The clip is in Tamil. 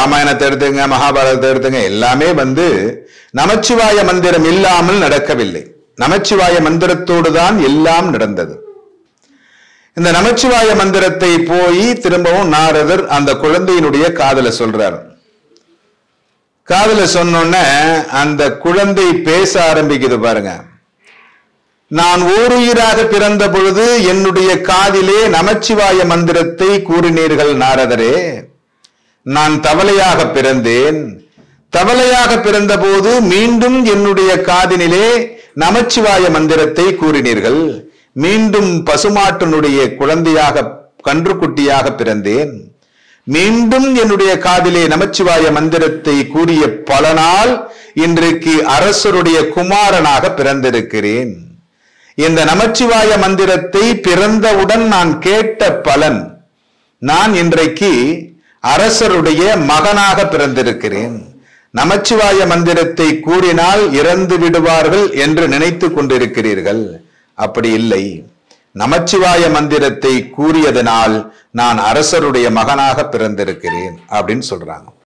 ராமாயணத்தை எடுத்துங்க மகாபாரதத்தை எடுத்துங்க எல்லாமே வந்து நமச்சிவாய மந்திரம் இல்லாமல் நடக்கவில்லை நமச்சிவாய மந்திரத்தோடு தான் எல்லாம் நடந்தது இந்த நமச்சிவாய மந்திரத்தை போய் திரும்பவும் நாரதர் அந்த குழந்தையினுடைய காதல சொல்றார் காதல சொன்னோன்ன அந்த குழந்தை பேச ஆரம்பிக்குது பாருங்க நான் ஓருயிராக பிறந்த பொழுது என்னுடைய காதிலே நமச்சிவாய மந்திரத்தை கூறினீர்கள் நாரதரே நான் தவளையாக பிறந்தேன் தவளையாக பிறந்தபோது மீண்டும் என்னுடைய காதினிலே நமச்சிவாய மந்திரத்தை கூறினீர்கள் மீண்டும் பசுமாட்டினுடைய குழந்தையாக கன்றுக்குட்டியாக பிறந்தேன் மீண்டும் என்னுடைய காதிலே நமச்சிவாய மந்திரத்தை கூறிய பலனால் இன்றைக்கு அரசருடைய குமாரனாக பிறந்திருக்கிறேன் இந்த நமச்சிவாய மந்திரத்தை பிறந்தவுடன் நான் கேட்ட பலன் நான் இன்றைக்கு அரசருடைய மகனாக பிறந்திருக்கிறேன் நமச்சிவாய மந்திரத்தை கூறினால் இறந்து விடுவார்கள் என்று நினைத்து கொண்டிருக்கிறீர்கள் அப்படி இல்லை நமச்சிவாய மந்திரத்தை கூறியதனால் நான் அரசருடைய மகனாக பிறந்திருக்கிறேன் அப்படின்னு சொல்றாங்க